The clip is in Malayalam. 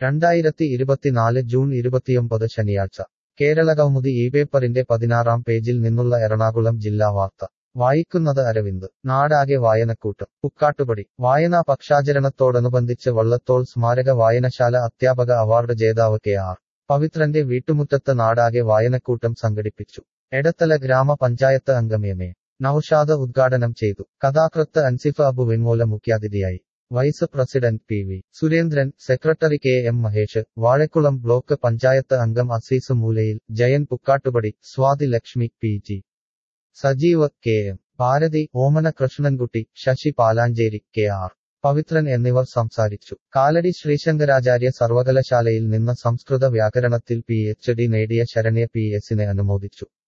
രണ്ടായിരത്തി ഇരുപത്തിനാല് ജൂൺ ഇരുപത്തിയൊമ്പത് ശനിയാഴ്ച കേരളകൗമുദി ഈ പേപ്പറിന്റെ പതിനാറാം പേജിൽ നിന്നുള്ള എറണാകുളം ജില്ലാ വാർത്ത വായിക്കുന്നത് അരവിന്ദ് നാടാകെ വായനക്കൂട്ടം പുക്കാട്ടുപടി വായനാ പക്ഷാചരണത്തോടനുബന്ധിച്ച് വള്ളത്തോൾ സ്മാരക വായനശാല അധ്യാപക അവാർഡ് ജേതാവ് കെ ആർ പവിത്രന്റെ വീട്ടുമുറ്റത്ത് നാടാകെ വായനക്കൂട്ടം സംഘടിപ്പിച്ചു എടത്തല ഗ്രാമപഞ്ചായത്ത് അംഗം എം എ നൌഷാദ് ഉദ്ഘാടനം ചെയ്തു കഥാകൃത്ത് അൻസിഫ അബു വെങ്ങോല മുഖ്യാതിഥിയായി vice president P V Surendran secretary K M Mahesh Vazhakkulam block panchayat അംഗം Azeez Moolayil Jayan Pukkattupady Swathi Lakshmi P G Sajeev K M Bharathi Omana Krishnankutty Sasi Palancheri K R Pavithran എന്നിവർ സംസാരിച്ചു കാലടി ശ്രീശങ്കരാചാര്യ സർവകലാശാലയിൽ നിന്ന് സംസ്കൃത വ്യാകരണത്തിൽ പി എച്ച് ഡി നേടിയ ശരണ്യ പി എസിനെ അനുമോദിച്ചു